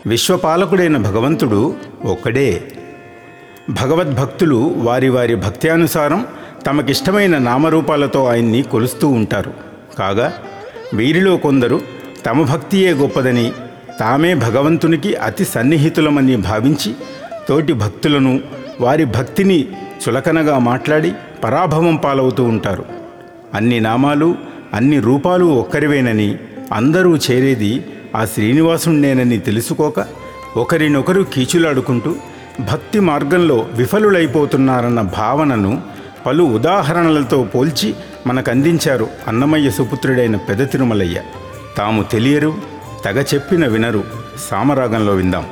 విశ్వపాలకుడైన భగవంతుడు ఒక్కడే భగవద్భక్తులు వారి వారి భక్త్యానుసారం తమకిష్టమైన నామరూపాలతో ఆయన్ని కొలుస్తూ ఉంటారు కాగా వీరిలో కొందరు తమ భక్తియే గొప్పదని తామే భగవంతునికి అతి సన్నిహితులమని భావించి తోటి భక్తులను వారి భక్తిని చులకనగా మాట్లాడి పరాభవం పాలవుతూ ఉంటారు అన్ని నామాలు అన్ని రూపాలు ఒక్కరివేనని అందరూ చేరేది ఆ శ్రీనివాసుణ్ణేనని తెలుసుకోక ఒకరినొకరు కీచులాడుకుంటూ భక్తి మార్గంలో విఫలులైపోతున్నారన్న భావనను పలు ఉదాహరణలతో పోల్చి మనకందించారు అన్నమయ్య సుపుత్రుడైన పెద తిరుమలయ్య తాము తెలియరు తెగ చెప్పిన వినరు సామరాగంలో విందాం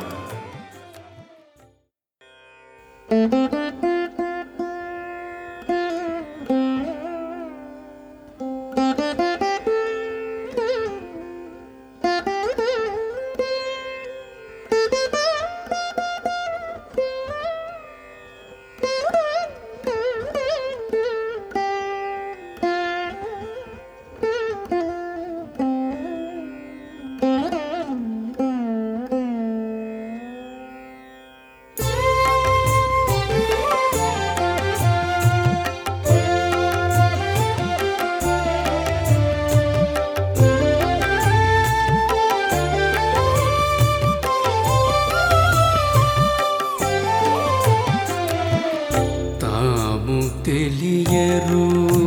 తాము తెలియరు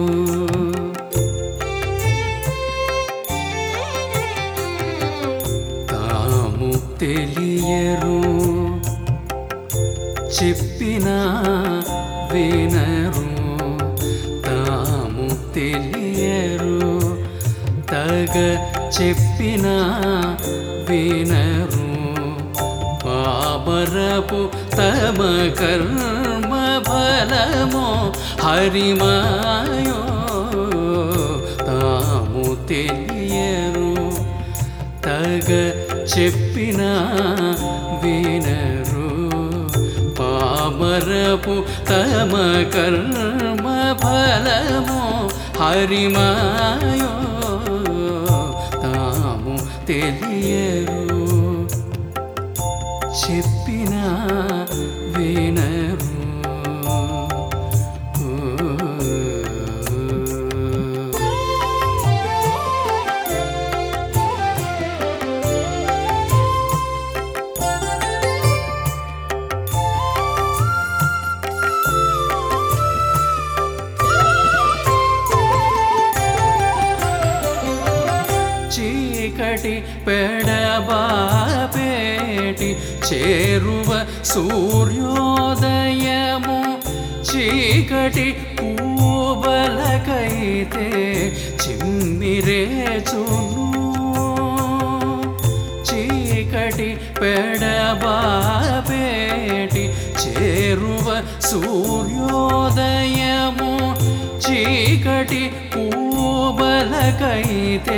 తాము తెలియరు చెప్పిన వినరు తాము తెలియరు తగ చెప్పిన వినరు పామరపు తమ కర్మ ఫలమో హరిమాయో తాము తెలియరు తగ చెప్పిన వినరు పామరపు తమ కర్మ ఫలమో హరిమాయో తాము తెలియరు చెప్పిన వినరు చీకటి పెడబాపేటి చేరువ సూర్యోదయము చీకటి పూబలకైతే చిమ్మిరేచును చీకటి పెడబాపేటి చేరువ సూర్యోదయము చీకటి పూబలకైతే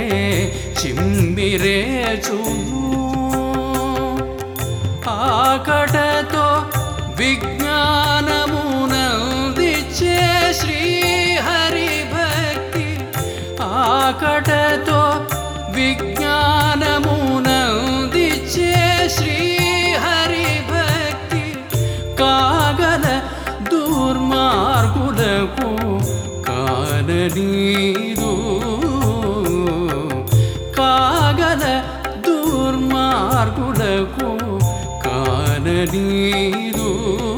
చిమ్మిరేచును ఆకటతో విజ్ఞానమునందిచ్చే శ్రీహరి భక్తి ఆకటతో విజ్ఞానమునందిచ్చే శ్రీహరి భక్తి కాగల దుర్మార్గులకు కాననీదు కాగల దుర్మార్గులకు కాననీదు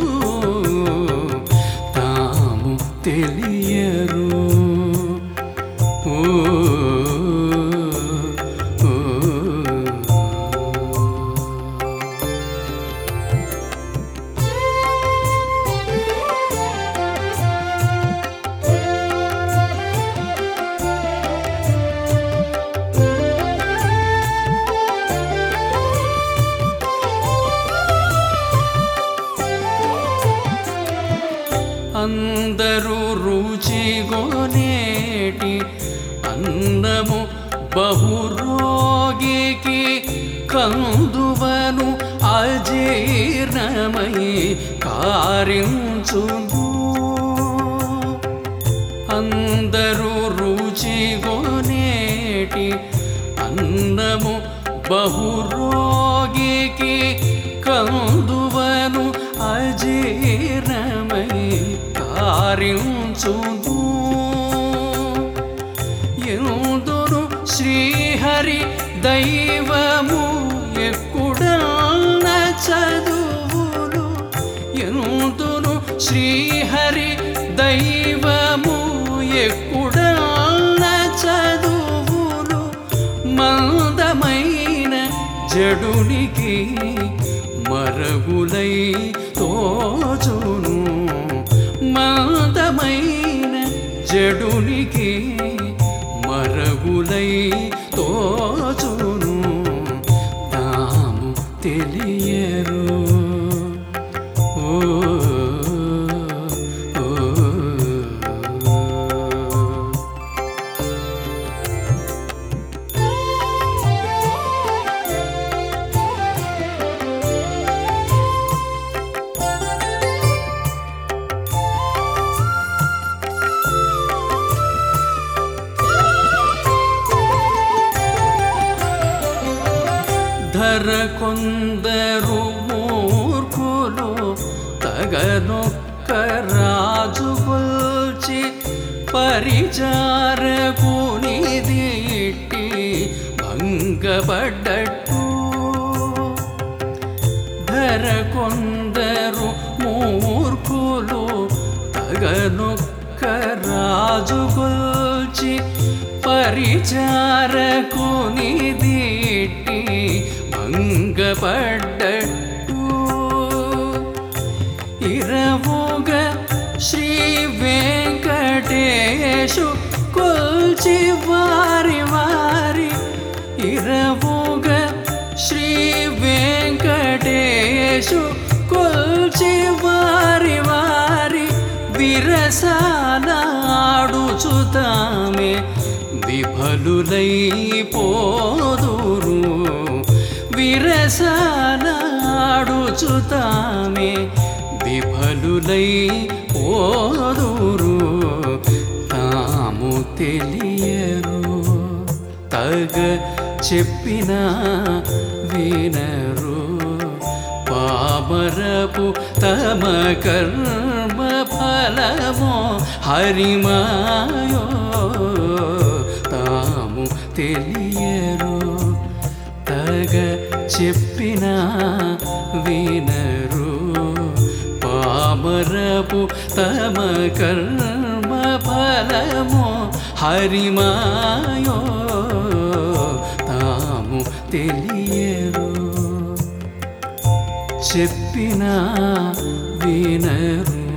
తాము తెలియరు ఓ, ఓ, అందరూ రుచిగొనేటి అన్నము బహురోగికి కందువను అజీర్ణమై కారించును అందరూ రుచిగొనేటి అన్నము బహురోగికి జడునికి కందువను అజీర్ణమై కారించును ఎందును శ్రీహరి దైవము ఎక్కుడన్న చదువులు ఎందును శ్రీహరి దైవము ఎక్కుడన్న చదువులు మందమైన జడునికి మరగులై తోచును మందమైన జడునికి మరగులై తోచును తాము తెలియరు ఓ ఓ, ఓ. ధర కొందరు మూర్ఖులు తగనొక్క రాజు కొల్చి పరిచారకునిది ఇట్టి భంగపడ్డట్టు ధర కొందరు మూర్ఖులు తగనొక్క రాజు కొల్చి పరిచారకునిది ఇట్టి భంగపడ్డట్టు ఇరవుగ శ్రీ వెంకటేశు కొల్చి వారి వారి ఇరవుగ శ్రీ వెంకటేశు కొల్చి వారి వారి విరసాలాడుచుతామే విఫలులై పోదురు విరసాలాడుచుతామే విఫలులై పోదురు తాము తెలియరు తగ చెప్పిన వినరు పామరపు తమ కర్మ ఫలమో హరిమాయో తాము తెలియరు తగ చెప్పిన వినరు పామరపు తమ కర్మ ఫలమో హరిమాయో తాము తెలియరు చెప్పిన వినరు